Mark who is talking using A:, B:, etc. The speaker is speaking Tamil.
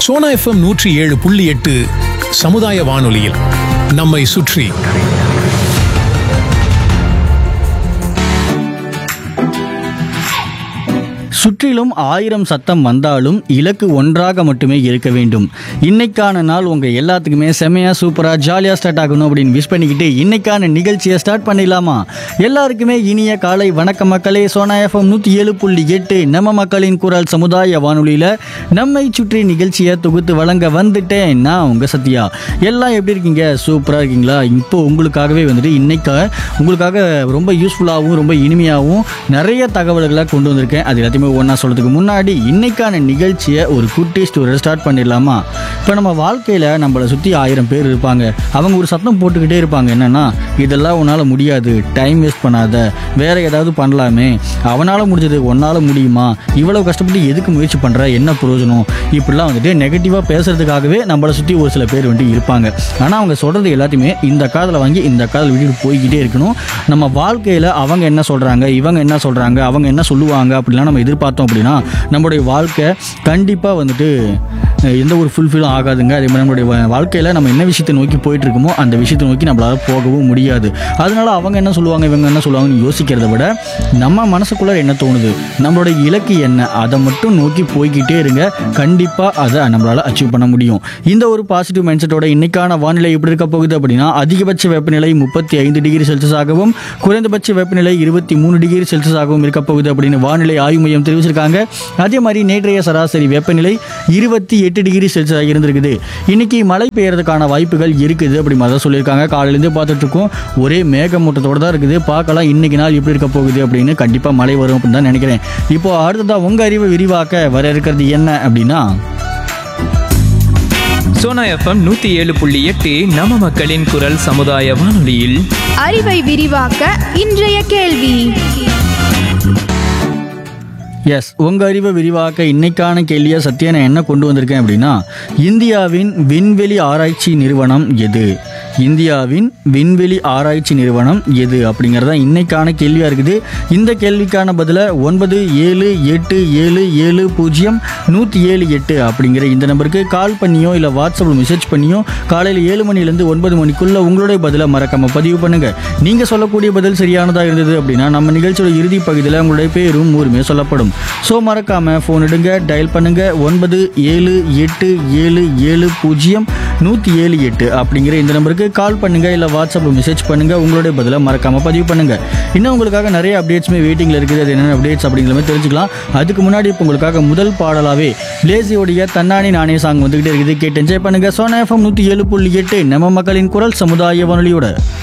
A: சோனா எஃப்எம் நூற்றி ஏழு புள்ளி எட்டு சமுதாய வானொலியில் நம்மை சுற்றி
B: சுற்றிலும் ஆயிரம் சத்தம் வந்தாலும் இலக்கு ஒன்றாக மட்டுமே இருக்க வேண்டும் இன்னைக்கான நாள் உங்க எல்லாத்துக்குமே செமையா சூப்பரா ஜாலியா ஸ்டார்ட் ஆகணும் அப்படின்னு விஷ் பண்ணிக்கிட்டு இன்னைக்கான நிகழ்ச்சியை ஸ்டார்ட் பண்ணிடலாமா எல்லாருக்குமே இனிய காலை வணக்க மக்களே சோனா எஃப்எம் நூத்தி ஏழு புள்ளி எட்டு நம்ம மக்களின் குரல் சமுதாய வானொலியில நம்மை சுற்றி நிகழ்ச்சியை தொகுத்து வழங்க வந்துட்டேன் நான் உங்க சத்யா எல்லாம் எப்படி இருக்கீங்க சூப்பரா இருக்கீங்களா இப்போ உங்களுக்காகவே வந்துட்டு இன்னைக்கு உங்களுக்காக ரொம்ப யூஸ்ஃபுல்லாகவும் ரொம்ப இனிமையாகவும் நிறைய தகவல்களை கொண்டு வந்திருக்கேன் அது எல்லாத்தையுமே ஒன்றா சொல்றதுக்கு முன்னாடி இன்னைக்கான நிகழ்ச்சியை ஒரு குட்டி ஸ்டோரி ஸ்டார்ட் பண்ணிடலாமா இப்போ நம்ம வாழ்க்கையில் நம்மளை சுற்றி ஆயிரம் பேர் இருப்பாங்க அவங்க ஒரு சத்தம் போட்டுக்கிட்டே இருப்பாங்க என்னன்னா இதெல்லாம் உன்னால் முடியாது டைம் வேஸ்ட் பண்ணாத வேற ஏதாவது பண்ணலாமே அவனால் முடிஞ்சது உன்னால் முடியுமா இவ்வளவு கஷ்டப்பட்டு எதுக்கு முயற்சி பண்ணுற என்ன பிரயோஜனம் இப்படிலாம் வந்துட்டு நெகட்டிவாக பேசுறதுக்காகவே நம்மளை சுற்றி ஒரு சில பேர் வந்துட்டு இருப்பாங்க ஆனால் அவங்க சொல்கிறது எல்லாத்தையுமே இந்த காதில் வாங்கி இந்த காதில் விட்டுட்டு போய்கிட்டே இருக்கணும் நம்ம வாழ்க்கையில் அவங்க என்ன சொல்கிறாங்க இவங்க என்ன சொல்கிறாங்க அவங்க என்ன சொல்லுவாங்க அப்படிலாம் நம்ம எதிர்பார்த்தோம் அப்படின்னா நம்மளுடைய வாழ்க்கை கண்டிப்பாக வந்துட்டு அஹ், எந்த ஒரு ஃபுல்ஃபில்லும் ஆகாதுங்க அதே மாதிரி நம்மளுடைய வா- வாழ்க்கையில் நம்ம என்ன விஷயத்தை நோக்கி போயிட்டு இருக்கோமோ அந்த விஷயத்தை நோக்கி நம்மளால போகவும் முடியாது அதனால அவங்க என்ன சொல்லுவாங்க இவங்க என்ன சொல்லுவாங்கன்னு யோசிக்கிறத விட நம்ம மனசுக்குள்ள என்ன தோணுது நம்மளுடைய இலக்கு என்ன அதை மட்டும் நோக்கி போய்கிட்டே இருங்க கண்டிப்பாக அதை நம்மளால அச்சீவ் பண்ண முடியும் இந்த ஒரு பாசிட்டிவ் மைண்ட் செட்டோட இன்னைக்கான வானிலை எப்படி இருக்க போகுது அப்படின்னா அதிகபட்ச வெப்பநிலை முப்பத்தி ஐந்து டிகிரி செல்சியஸாகவும் குறைந்தபட்ச வெப்பநிலை இருபத்தி மூணு டிகிரி செல்சியஸாகவும் இருக்க போகுது அப்படின்னு வானிலை ஆய்வு மையம் தெரிவிச்சிருக்காங்க அதே மாதிரி நேற்றைய சராசரி வெப்பநிலை இருபத்தி எட்டு டிகிரி செல்சியஸாக இருந்திருக்குது இன்னைக்கு மழை பெய்யறதுக்கான வாய்ப்புகள் இருக்குது அப்படி மாதிரி தான் சொல்லியிருக்காங்க காலையிலேருந்து பார்த்துட்டு இருக்கோம் ஒரே மேகமூட்டத்தோட தான் இருக்குது பார்க்கலாம் இன்னைக்கு நாள் எப்படி இருக்க போகுது அப்படின்னு கண்டிப்பாக மழை வரும் அப்படின்னு தான் நினைக்கிறேன் இப்போ அடுத்ததாக உங்கள் அறிவை விரிவாக்க வர இருக்கிறது என்ன அப்படின்னா
C: சோனா எஃப்எம் நூத்தி ஏழு புள்ளி எட்டு நம்ம மக்களின் குரல் சமுதாய வானொலியில்
D: அறிவை விரிவாக்க இன்றைய கேள்வி
B: எஸ் உங்கள் அறிவை விரிவாக்க இன்னைக்கான கேள்வியை சத்யா நான் என்ன கொண்டு வந்திருக்கேன் அப்படின்னா இந்தியாவின் விண்வெளி ஆராய்ச்சி நிறுவனம் எது இந்தியாவின் விண்வெளி ஆராய்ச்சி நிறுவனம் எது அப்படிங்கிறது தான் இன்னைக்கான கேள்வியாக இருக்குது இந்த கேள்விக்கான பதிலை ஒன்பது ஏழு எட்டு ஏழு ஏழு பூஜ்ஜியம் நூற்றி ஏழு எட்டு அப்படிங்கிற இந்த நம்பருக்கு கால் பண்ணியோ இல்லை வாட்ஸ்அப்பில் மெசேஜ் பண்ணியோ காலையில் ஏழு மணிலேருந்து ஒன்பது மணிக்குள்ள உங்களுடைய பதிலை மறக்காம பதிவு பண்ணுங்க நீங்கள் சொல்லக்கூடிய பதில் சரியானதாக இருந்தது அப்படின்னா நம்ம நிகழ்ச்சியோட இறுதி பகுதியில் உங்களுடைய பேரும் ஊருமே சொல்லப்படும் ஸோ மறக்காம ஃபோன் எடுங்க டயல் பண்ணுங்க ஒன்பது ஏழு எட்டு ஏழு ஏழு பூஜ்ஜியம் நூற்றி ஏழு எட்டு அப்படிங்கிற இந்த நம்பருக்கு கால் பண்ணுங்க இல்லை வாட்ஸ்அப்பில் மெசேஜ் பண்ணுங்க உங்களுடைய பதிலை மறக்காம பதிவு பண்ணுங்க இன்னும் உங்களுக்காக நிறைய அப்டேட்ஸுமே வெயிட்டிங்கில் இருக்குது அது என்னென்ன அப்டேட்ஸ் அப்படிங்கிற மாதிரி தெரிஞ்சுக்கலாம் அதுக்கு முன்னாடி இப்போ உங்களுக்காக முதல் பாடலாவே லேசியோடைய தன்னானி நானே சாங் வந்துகிட்டே இருக்குது கேட்டு என்ஜாய் பண்ணுங்க சோனா எஃப்எம் நூற்றி ஏழு புள்ளி எட்டு நம்ம மக்களின் குரல் சமுதாய வானொலியோட